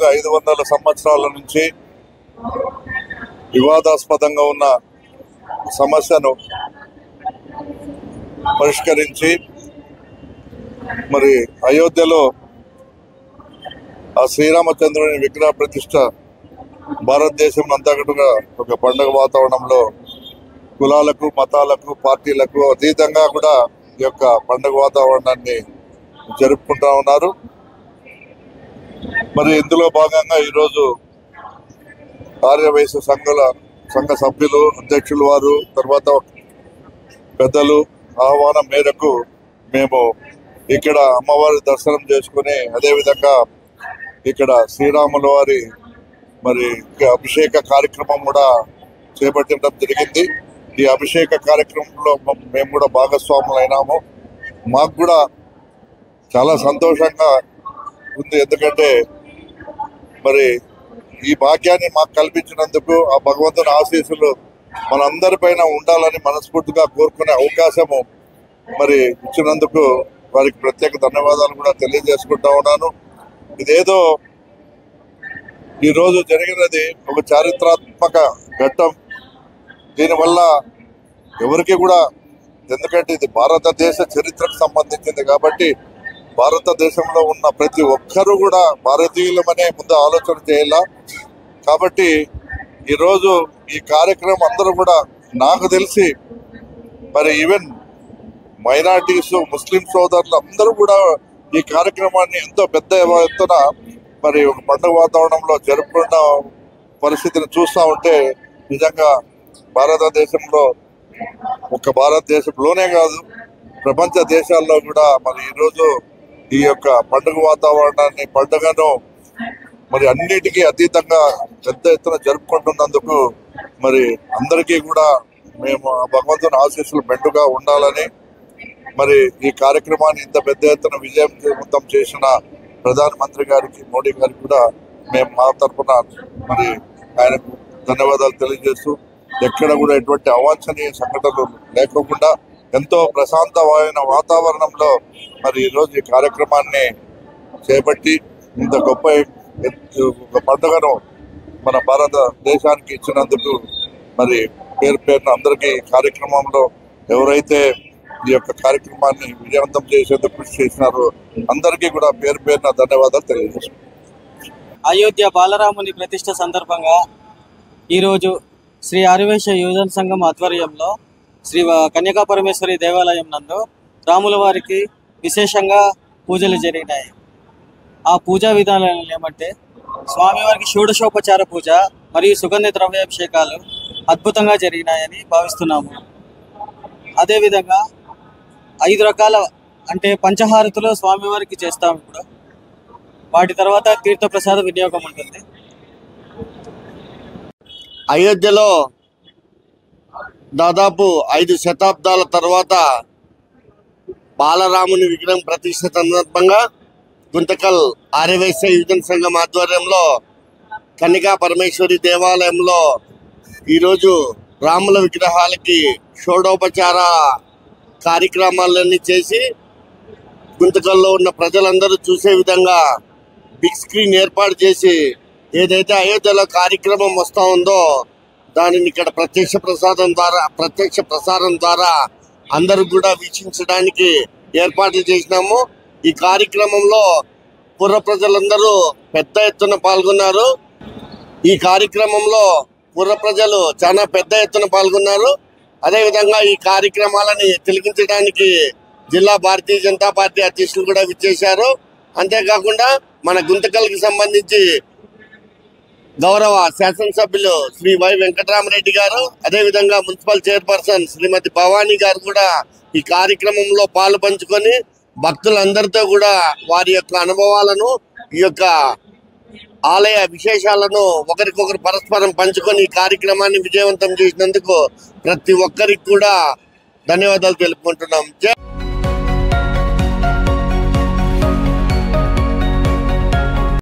దాదాపుగా ఐదు వందల సంవత్సరాల నుంచి వివాదాస్పదంగా ఉన్న సమస్యను పరిష్కరించి మరి అయోధ్యలో ఆ శ్రీరామచంద్రుని విగ్రహ ప్రతిష్ట భారతదేశం అంతటా ఒక పండుగ వాతావరణంలో కులాలకు మతాలకు పార్టీలకు అతీతంగా కూడా ఈ యొక్క పండుగ వాతావరణాన్ని జరుపుకుంటా ఉన్నారు మరి ఇందులో భాగంగా ఈరోజు ఆర్యవైశ్య సంఘాల సంఘ సభ్యులు అధ్యక్షులు వారు తర్వాత పెద్దలు ఆహ్వానం మేరకు మేము ఇక్కడ అమ్మవారి దర్శనం చేసుకుని అదేవిధంగా ఇక్కడ శ్రీరాముల వారి మరి అభిషేక కార్యక్రమం కూడా చేపట్టడం జరిగింది ఈ అభిషేక కార్యక్రమంలో మ- మేము కూడా భాగస్వాములు అయినాము మాకు కూడా చాలా సంతోషంగా ఉంది ఎందుకంటే మరి ఈ భాగ్యాన్ని మాకు కల్పించినందుకు ఆ భగవంతుని ఆశీస్సులు మనందరిపైన ఉండాలని మనస్ఫూర్తిగా కోరుకునే అవకాశము మరి ఇచ్చినందుకు వారికి ప్రత్యేక ధన్యవాదాలు కూడా తెలియజేసుకుంటా ఉన్నాను ఇదేదో ఈ రోజు జరిగినది ఒక చారిత్రాత్మక ఘట్టం దీనివల్ల ఎవరికి కూడా ఎందుకంటే ఇది భారతదేశ చరిత్రకు సంబంధించింది కాబట్టి భారతదేశంలో ఉన్న ప్రతి ఒక్కరూ కూడా భారతీయులమనే ముందు ఆలోచన చేయాల కాబట్టి ఈరోజు ఈ కార్యక్రమం అందరూ కూడా నాకు తెలిసి మరి ఈవెన్ మైనార్టీస్ ముస్లిం సోదరులు అందరూ కూడా ఈ కార్యక్రమాన్ని ఎంతో పెద్ద ఎత్తున మరి ఒక పండుగ వాతావరణంలో జరుపుకున్న పరిస్థితిని చూస్తూ ఉంటే నిజంగా భారతదేశంలో ఒక భారతదేశంలోనే కాదు ప్రపంచ దేశాల్లో కూడా మరి ఈరోజు ఈ యొక్క పండుగ వాతావరణాన్ని పండుగను మరి అన్నిటికీ అతీతంగా పెద్ద ఎత్తున జరుపుకుంటున్నందుకు మరి అందరికీ కూడా మేము ఆ భగవంతుని ఆశీస్సులు మెండుగా ఉండాలని మరి ఈ కార్యక్రమాన్ని ఇంత పెద్ద ఎత్తున విజయవంతం చేసిన ప్రధానమంత్రి గారికి మోడీ గారికి కూడా మేము మా తరఫున మరి ఆయనకు ధన్యవాదాలు తెలియజేస్తూ ఎక్కడ కూడా ఎటువంటి అవాంఛనీయ సంఘటనలు లేకోకుండా ఎంతో ప్రశాంతమైన వాతావరణంలో మరి ఈరోజు ఈ కార్యక్రమాన్ని చేపట్టి ఇంత గొప్ప ఎత్తు- ఒక పండుగను మన భారతదేశానికి ఇచ్చినందుకు మరి పేరు పేరున అందరికీ ఈ కార్యక్రమంలో ఎవరైతే ఈ యొక్క కార్యక్రమాన్ని విజయవంతం చేసేందుకు కృషి చేసినారో అందరికీ కూడా పేరు పేరున ధన్యవాదాలు తెలియజేస్తున్నాను అయోధ్య బాలరాముని ప్రతిష్ట సందర్భంగా ఈరోజు శ్రీ ఆర్యవేశ యువజన సంఘం ఆధ్వర్యంలో శ్రీ వ- కన్యకా పరమేశ్వరి దేవాలయం నందు రాముల వారికి విశేషంగా పూజలు జరిగినాయి ఆ పూజా విధానాలు ఏమంటే స్వామివారికి షోడశోపచార పూజ మరియు సుగంధ ద్రవ్యాభిషేకాలు అద్భుతంగా జరిగినాయని భావిస్తున్నాము అదేవిధంగా ఐదు రకాల అంటే పంచహారతులు స్వామివారికి చేస్తాము ఇప్పుడు వాటి తర్వాత తీర్థప్రసాద వినియోగం ఉంటుంది అయోధ్యలో దాదాపు ఐదు శతాబ్దాల తర్వాత బాలరాముని విగ్రహం ప్రతిష్ట సందర్భంగా గుంతకల్ ఆర్యవైశ్య యువజన సంఘం ఆధ్వర్యంలో కన్నికా పరమేశ్వరి దేవాలయంలో ఈరోజు రాముల విగ్రహాలకి షోడోపచార కార్యక్రమాలన్నీ చేసి గుంతకల్లో ఉన్న ప్రజలందరూ చూసే విధంగా బిగ్ స్క్రీన్ ఏర్పాటు చేసి ఏదైతే అయోధ్యలో కార్యక్రమం వస్తూ ఉందో దానిని ఇక్కడ ప్రత్యక్ష ప్రసాదం ద్వారా ప్రత్యక్ష ప్రసారం ద్వారా అందరూ కూడా వీక్షించడానికి ఏర్పాట్లు చేసినాము ఈ కార్యక్రమంలో పుర ప్రజలందరూ పెద్ద ఎత్తున పాల్గొన్నారు ఈ కార్యక్రమంలో పుర ప్రజలు చాలా పెద్ద ఎత్తున పాల్గొన్నారు అదేవిధంగా ఈ కార్యక్రమాలని తిలకించడానికి జిల్లా భారతీయ జనతా పార్టీ అధ్యక్షులు కూడా విచ్చేశారు అంతేకాకుండా మన గుంతకల్కి సంబంధించి గౌరవ శాసనసభ్యులు శ్రీ వై వెంకటరామరెడ్డి గారు అదేవిధంగా మున్సిపల్ చైర్పర్సన్ శ్రీమతి భవానీ గారు కూడా ఈ కార్యక్రమంలో పాలు పంచుకొని భక్తులందరితో కూడా వారి యొక్క అనుభవాలను ఈ యొక్క ఆలయ విశేషాలను ఒకరికొకరు పరస్పరం పంచుకొని ఈ కార్యక్రమాన్ని విజయవంతం చేసినందుకు ప్రతి ఒక్కరికి కూడా ధన్యవాదాలు తెలుపుకుంటున్నాం జై